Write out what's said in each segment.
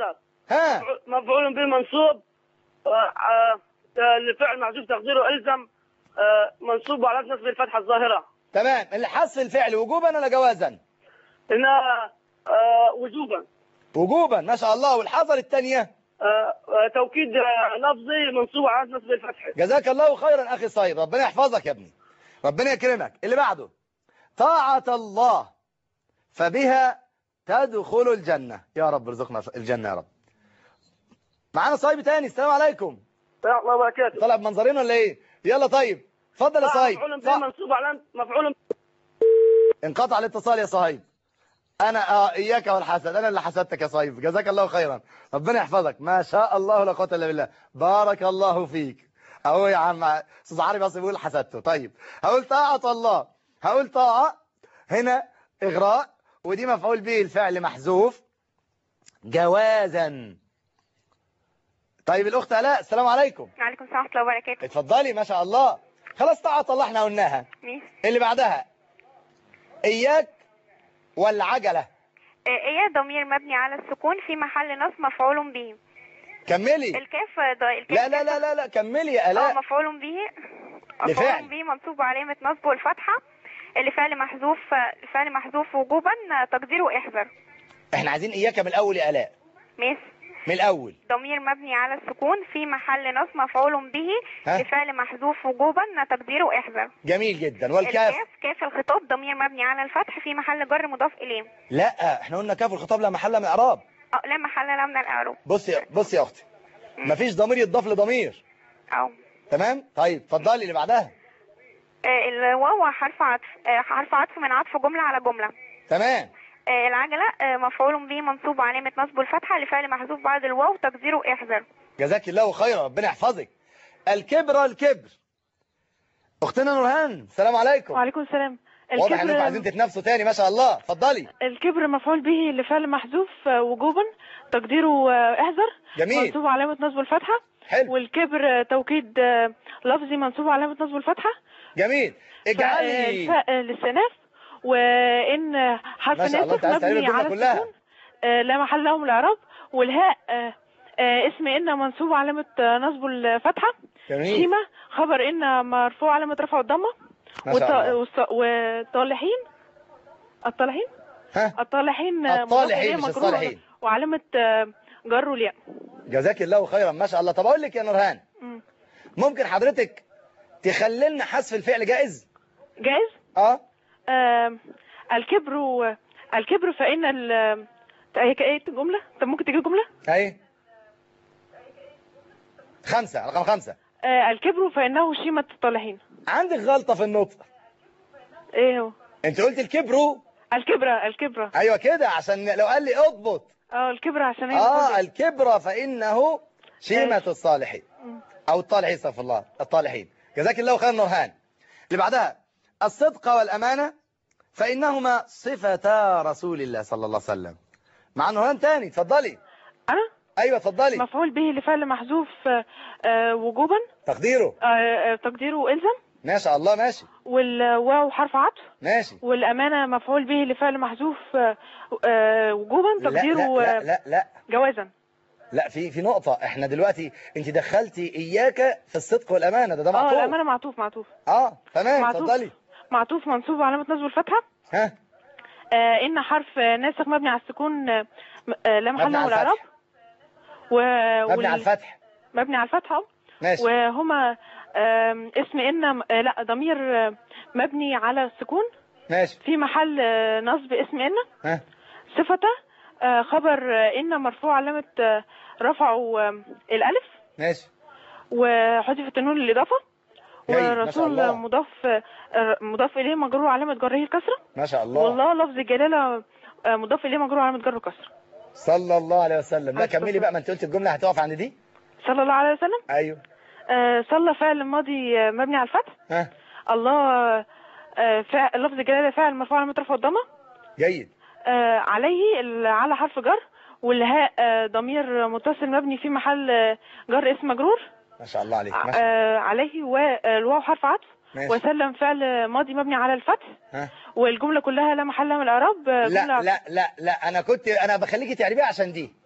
جوازا ها مفعول به منصوب آه، آه، آه، لفعل محذوف تقديره الزم آه، منصوب على نصب الفتحه الظاهره تمام اللي حذف الفعل وجوبا ولا جوازا انها آه، وجوبا وجوبا ما شاء الله والحذر الثانيه آه، آه، توكيد آه، لفظي منصوب على نصب الفتح جزاك الله خيرا اخي صيد ربنا يحفظك يا ابني ربنا يكرمك اللي بعده طاعة الله فبها تدخل الجنة يا رب ارزقنا الجنة يا رب معانا صايب تاني السلام عليكم ورحمه الله وبركاته طلع بمنظرين ولا ايه يلا طيب اتفضل يا صايب مفعول به صح. منصوب على مفعول انقطع الاتصال يا صهيب انا اه اياك والحسد انا اللي حسدتك يا صهيب جزاك الله خيرا ربنا يحفظك ما شاء الله لا قوه الا بالله بارك الله فيك اهو يا عم استاذ عربي اصلا بيقول حسدته طيب هقول طاعه الله هقول طاعه هنا اغراء ودي مفعول به الفعل محذوف جوازا طيب الاخت الاء السلام عليكم وعليكم السلام ورحمة الله وبركاته اتفضلي ما شاء الله خلاص طاعه الله احنا قلناها ميس اللي بعدها اياك والعجله آه، ايه ضمير مبني على السكون في محل نصب مفعول به كملي الكاف ض- الكاف لا لا لا لا لا كملي يا اه الاء مفعول به لفعل. مفعول به منصوب علامة نصبه الفتحة لفعل محذوف فعل محذوف وجوبا آه، تقديره احذر احنا عايزين اياك من الاول يا الاء ميس من الاول ضمير مبني على السكون في محل نصب مفعول به ها؟ لفعل محذوف وجوبا آه، تقديره احذر جميل جدا والكاف الكاف كاف الخطاب ضمير مبني على الفتح في محل جر مضاف اليه لا احنا قلنا كاف الخطاب لا محل من اعراب اه لا محل له من الاعراب بص يا بص يا اختي مفيش ضمير يتضاف لضمير او تمام طيب اتفضلي اللي بعدها آه، الواو حرف عطف آه، حرف عطف من عطف جملة على جملة تمام آه، العجلة آه، مفعول به منصوب علامة نصب الفتحة لفعل محذوف بعد الواو تقديره احذر جزاك الله خيرا ربنا يحفظك الكبر الكبر اختنا نورهان السلام عليكم وعليكم السلام واضح انكم عايزين تتنافسوا تاني ما شاء الله اتفضلي الكبر مفعول به لفعل محذوف آه، وجوبا تقديره آه، احذر جميل منصوب علامة نصب الفتحة حلو والكبر آه، توكيد آه، لفظي منصوب علامة نصب الفتحة جميل اجعلي فاء آه، الاستئناف وان آه، حرف ما شاء الله، ناسخ أنت عايز تقريبا مبني الجملة على كلها. السكون آه، لا محل له من الاعراب والهاء آه، آه، اسم ان منصوب علامة آه، نصب الفتحة جميل شيمة خبر ان مرفوع علامة رفع الضمة ما شاء الله والط- والص- والطالحين الطالحين ها الطالحين آه، مضاف الطالحين إليه مش مجرور الصالحين. وعلامة آه، جر الياء جزاك الله خيرا ما شاء الله طب اقول لك يا نورهان مم. ممكن حضرتك تخلي لنا حذف الفعل جائز جائز اه آه، الكبر و- الكبر فإن ال هي ايه الجملة؟ طب ممكن تجيب جملة؟ اي خمسة رقم خمسة آه، الكبر فإنه شيمة الطالحين عندك غلطة في النطق ايه هو؟ انت قلت الكبر الكبرى الكبرى ايوه كده عشان لو قال لي اضبط اه الكبرى عشان هي اه مفعول الكبر فانه شيمة الصالحين مم. او الطالحين استغفر الله الطالحين جزاك الله خيرا نورهان اللي بعدها الصدق والامانة فانهما صفتا رسول الله صلى الله عليه وسلم مع نورهان تاني اتفضلي أنا ايوه اتفضلي مفعول به لفعل محذوف آه، آه، وجوبا تقديره آه، آه، تقديره إلزم ما شاء الله ماشي والواو حرف عطف ماشي والأمانة مفعول به لفعل محذوف آه، آه، وجوبا لا تقديره لا آه، لا لا, لا. جوازا لا في في نقطة احنا دلوقتي انت دخلتي اياك في الصدق والامانة ده ده اه معطوف الأمانة معطوف معطوف اه تمام معطوف. اتفضلي معطوف منصوب علامة نصب الفتحة ها آه، إن حرف آه، ناسخ مبني على السكون آه، م- آه، لا محل مبني له على من الإعراب الفتح و... مبني وال- على الفتح مبني على الفتحة آه. ماشي وهما آم، اسم إن آه، لا ضمير آه، مبني على السكون ماشي في محل آه، نصب اسم إن ها صفة آه، خبر آه، إن مرفوع علامة آه، رفعه آه، الألف ماشي وحذفت النون للإضافة جيد، ما شاء والرسول الله. مضاف آه، مضاف إليه مجرور علامة جره الكسرة ما شاء الله والله لفظ الجلالة آه، مضاف إليه مجرور علامة جره الكسرة صلى الله عليه وسلم لا عليه كملي الصلاة بقى ما انت قلت الجملة هتقف عند دي صلى الله عليه وسلم ايوه آه، صلى فعل ماضي آه، مبني على الفتح ها الله آه، فع- لفظ الجلالة فاعل مرفوع علامة رفع الضمة جيد آه، عليه ال- على حرف جر والهاء آه، ضمير متصل مبني في محل آه، جر اسم مجرور ما شاء الله عليك ما شاء آه، عليه والواو حرف عطف ماشي. وسلم فعل ماضي مبني على الفتح ها والجملة كلها لا محل من الإعراب آه، لا جملة لا لا لا انا كنت انا بخليكي تعربيها عشان دي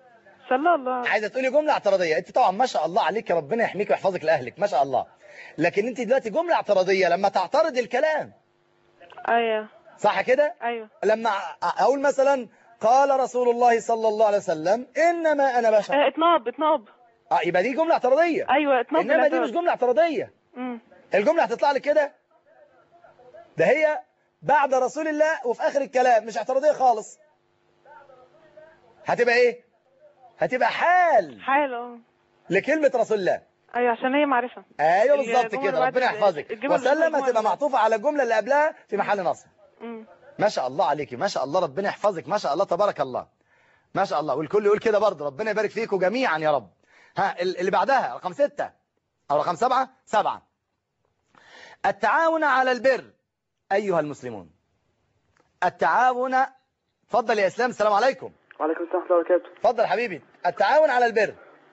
صلى الله عايزه تقولي جمله اعتراضيه انت طبعا ما شاء الله عليك ربنا يحميك ويحفظك لاهلك ما شاء الله لكن انت دلوقتي جمله اعتراضيه لما تعترض الكلام ايوه صح كده ايوه لما اقول مثلا قال رسول الله صلى الله عليه وسلم انما انا بشر آه، اتناب اتناب اه يبقى دي جمله اعتراضيه ايوه اتناب انما دي بالاعتراض. مش جمله اعتراضيه مم. الجمله هتطلع لك كده ده هي بعد رسول الله وفي اخر الكلام مش اعتراضيه خالص هتبقى ايه هتبقى حال حال اه لكلمه رسول الله ايوه عشان هي معرفة ايوه الجمل بالظبط اللي كده بعد ربنا ال- يحفظك الجمل اللي وسلم بعد هتبقى الجمل. معطوفه على الجمله اللي قبلها في محل نصب مم. ما شاء الله عليكي ما شاء الله ربنا يحفظك ما شاء الله تبارك الله ما شاء الله والكل يقول كده برضه ربنا يبارك فيكم جميعا يا رب ها ال- اللي بعدها رقم ستة أو رقم سبعة سبعة التعاون على البر أيها المسلمون التعاون تفضل يا إسلام السلام عليكم وعليكم السلام ورحمة الله وبركاته تفضل حبيبي التعاون على البر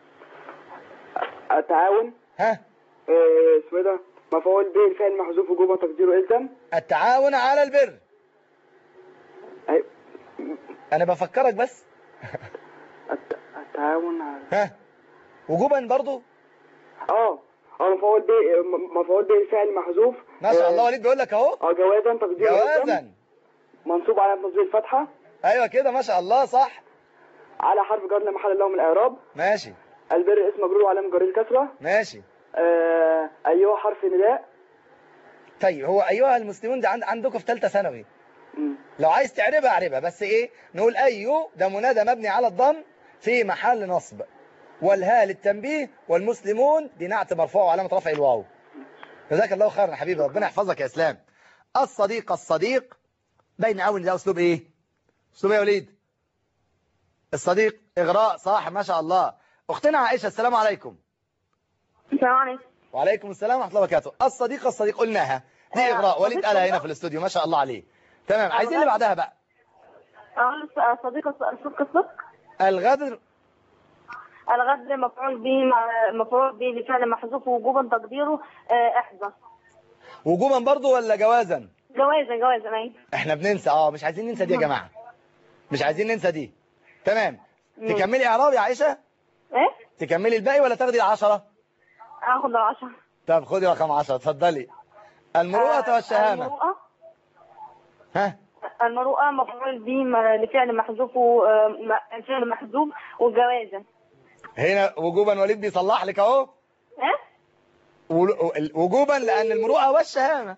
التعاون ها آه، اسمه ايه ده مفعول به الفعل محذوف وجوبا تقديره الزم التعاون على البر أي- أنا بفكرك بس الت- التعاون على ها وجوبا برضو اه اه مفعول به م- مفعول به الفعل محذوف ما شاء آه، الله وليد بيقول لك اهو اه جوازا تقديره الزم جوازا منصوب على نصب الفتحة ايوه كده ما شاء الله صح على حرف جر لا محل له من الإعراب ماشي البر اسم مجرور وعلامة جر الكسرة ماشي آه، أيوه حرف نداء طيب هو ايها المسلمون ده عند عندكم في ثالثه ثانوي مم. لو عايز تعربها اعربها بس ايه نقول ايو ده منادى مبني على الضم في محل نصب والها للتنبيه والمسلمون دي نعت مرفوع وعلامه رفع الواو جزاك الله خيرا يا حبيبي ربنا يحفظك يا اسلام الصديق الصديق بين اول ده اسلوب ايه اسلوب ايه يا وليد الصديق اغراء صح ما شاء الله اختنا عائشه السلام عليكم السلام عليكم وعليكم السلام ورحمه الله وبركاته الصديق الصديق قلناها دي آه، اغراء وليد صديق قالها هنا صديق. في الاستوديو ما شاء الله عليه تمام عايزين اللي بعدها بقى أقول صديق الصدق الصدق الغدر الغدر مفعول به مفعول به لفعل محذوف وجوبا تقديره آه، احذر وجوبا برضو ولا جوازا جوازا جوازا اي احنا بننسى اه مش عايزين ننسى دي يا جماعه مش عايزين ننسى دي تمام تكملي اعراب يا عائشه ايه تكملي الباقي ولا تاخدي العشرة اخد العشرة طب خدي رقم 10 اتفضلي المروءه آه، والشهامه المروءة ها المروءة مفعول به م- لفعل محذوف و- آه، م- فعل محذوف وجوازا هنا وجوبا وليد بيصلح لك اهو ايه ول- وجوبا لان المروءه والشهامه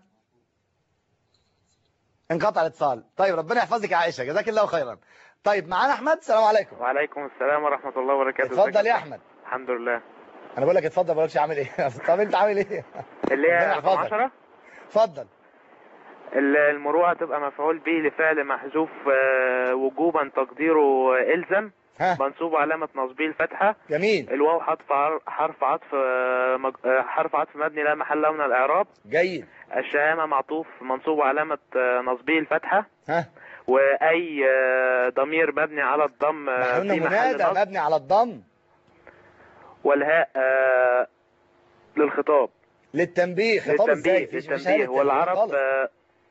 انقطع الاتصال طيب ربنا يحفظك يا عائشه جزاك الله خيرا طيب معانا احمد السلام عليكم وعليكم السلام ورحمة الله وبركاته اتفضل يا احمد الحمد لله انا بقول لك اتفضل ما بقولكش عامل ايه طب انت عامل ايه اللي ربنا هي رقم يحفظك. 10 اتفضل ال- المروءة تبقى مفعول به لفعل محذوف آه، وجوبا تقديره إلزم ها منصوب علامة نصبه الفتحة جميل الواو حرف عر- حرف عطف آه، مج- آه، حرف عطف مبني لا محل له من الإعراب جيد الشهامة معطوف منصوب علامة آه، نصبه الفتحة ها وأي آه، ضمير مبني على الضم ما آه، احنا قلنا في محل منادى نصب مبني على الضم والهاء آه، للخطاب للتنبيه خطاب ازاي للتنبيه فيش- مش للتنبيه هالة والعرب خالص. آه،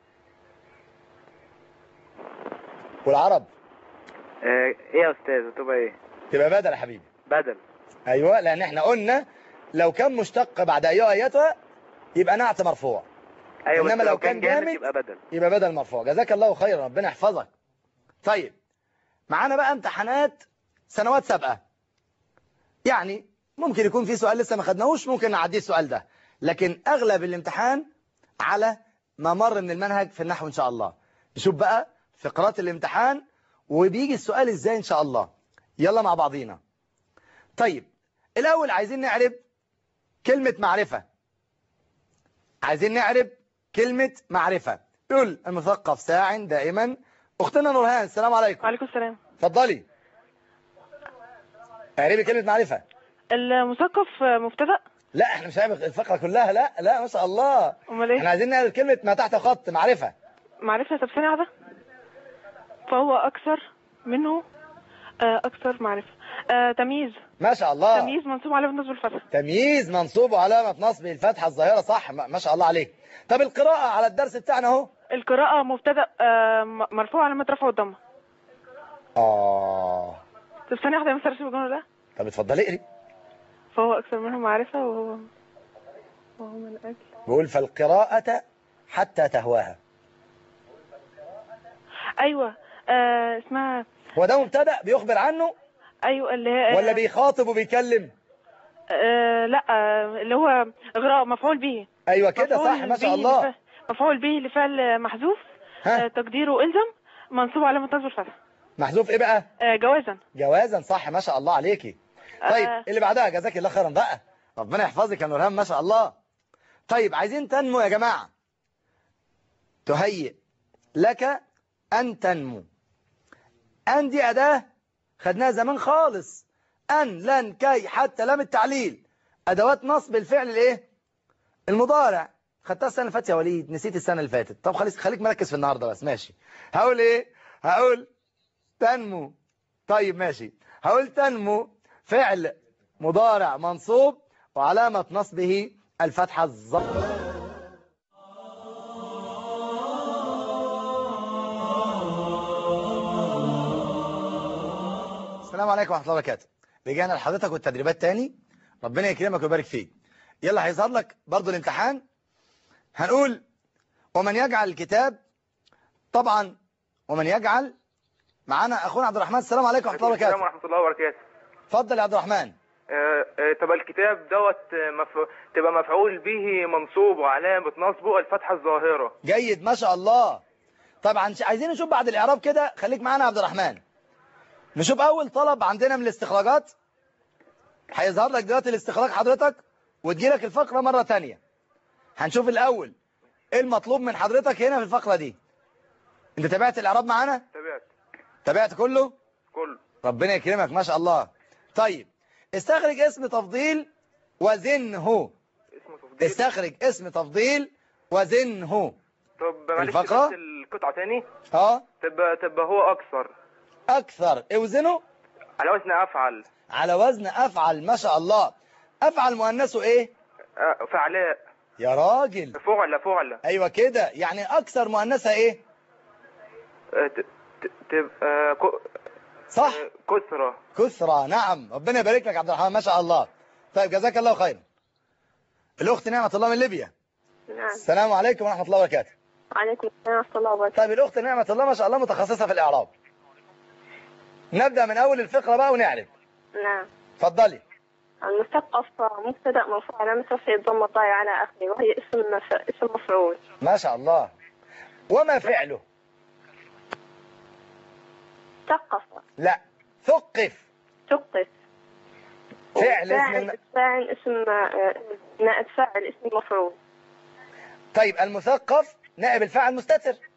والعرب آه، ايه يا استاذ تبقى ايه تبقى بدل يا حبيبي بدل ايوه لان احنا قلنا لو كان مشتق بعد ايها ايتها يبقى نعت مرفوع ايوه إنما بس لو لو كان كان جامد جامد يبقى بدل يبقى بدل مرفوع جزاك الله خيرا ربنا يحفظك طيب معانا بقى امتحانات سنوات سابقه يعني ممكن يكون في سؤال لسه ما خدناهوش ممكن نعديه السؤال ده لكن اغلب الامتحان على ما مر من المنهج في النحو ان شاء الله نشوف بقى فقرات الامتحان وبيجي السؤال ازاي ان شاء الله يلا مع بعضينا طيب الاول عايزين نعرب كلمة معرفة عايزين نعرب كلمة معرفة يقول المثقف ساع دائما اختنا نورهان السلام عليكم وعليكم السلام اتفضلي اعربي كلمة معرفة المثقف آه، مبتدأ لا احنا مش هنعمل الفقرة كلها لا لا ما شاء الله امال ايه احنا عايزين نعرف كلمة ما تحت خط معرفة معرفة طب ثانية واحدة فهو أكثر منه آه، أكثر معرفة آه، تمييز ما شاء الله تمييز منصوب عليه بالنسبة للفتح تمييز منصوب وعلامة نصب الفتحة الظاهرة صح ما ما شاء الله عليك طب القراءة على الدرس بتاعنا اهو القراءة مبتدأ آه، م- مرفوع علامة رفعه الضمة اه طب ثانية واحدة يا مستر شوف الجملة ده طب اتفضلي اقري فهو أكثر منهم معرفة وهو وهو من أجل بيقول فالقراءة حتى تهواها أيوة آه اسمها هو ده مبتدا بيخبر عنه أيوة اللي هي ولا بيخاطب وبيكلم آه لا آه اللي هو إغراء مفعول به ايوه كده مفعول صح ما شاء به الله لفعل- مفعول به لفعل محذوف ها آه تقديره إلزم منصوب على منتصب الفتح محذوف ايه بقى آه جوازا جوازا صح ما شاء الله عليكي طيب آه. اللي بعدها جزاك الله خيرا بقى ربنا يحفظك يا نورهان ما شاء الله طيب عايزين تنمو يا جماعة تهيئ لك أن تنمو أن دي أداة خدناها زمان خالص أن لن كي حتى لام التعليل أدوات نصب الفعل الإيه المضارع خدتها السنة اللي فاتت يا وليد نسيت السنة اللي فاتت طب خليك خليك مركز في النهاردة بس ماشي هقول إيه هقول تنمو طيب ماشي هقول تنمو فعل مضارع منصوب وعلامة نصبه الفتحة الظاهرة السلام عليكم ورحمة الله وبركاته رجعنا لحضرتك والتدريبات تاني ربنا يكرمك ويبارك فيك يلا هيظهر لك برضو الامتحان هنقول ومن يجعل الكتاب طبعا ومن يجعل معانا اخونا عبد الرحمن السلام عليكم ورحمة الله السلام وبركاته ورحمة الله وبركاته اتفضل يا عبد الرحمن آه، آه، تبقى الكتاب دوت آه، مف... تبقى مفعول به منصوب وعلامة نصبه الفتحة الظاهرة جيد ما شاء الله طبعا عايزين نشوف بعد الاعراب كده خليك معانا يا عبد الرحمن نشوف اول طلب عندنا من الاستخراجات هيظهر لك دلوقتي الاستخراج حضرتك وتجي لك الفقره مره تانية هنشوف الاول ايه المطلوب من حضرتك هنا في الفقره دي انت تابعت الاعراب معانا تابعت تابعت كله كله ربنا يكرمك ما شاء الله طيب استخرج اسم تفضيل وزنه اسمه تفضيل استخرج اسم تفضيل وزنه طب معلش الفقرة؟ بس القطعة تاني اه تبقى تبقى هو أكثر اكثر اوزنه على وزن أفعل على وزن افعل ما شاء الله افعل مؤنثه ايه آه، فعلاء يا راجل فعل فعل ايوه كده يعني اكثر مؤنثها ايه آه، ت- ت- تبقى ك- صح آه، كثرة كثرة نعم ربنا يبارك لك يا عبد الرحمن ما شاء الله طيب جزاك الله خيرا الاخت نعمة الله من ليبيا نعم السلام عليكم ورحمة الله وبركاته عليكم السلام ورحمة الله وبركاته طيب الاخت نعمة الله ما شاء الله متخصصة في الاعراب نبدأ من اول الفقرة بقى ونعرف نعم اتفضلي المثقف مبتدأ مرفوع علامة رفعه الضمة الضايع على آخره وهي اسم مف... اسم مفعول ما شاء الله وما فعله ثقف لا ثقف ثقف فعل اسم فاعل الم... فاعل اسم آه، نائب فاعل اسم مفعول طيب المثقف نائب الفاعل مستتر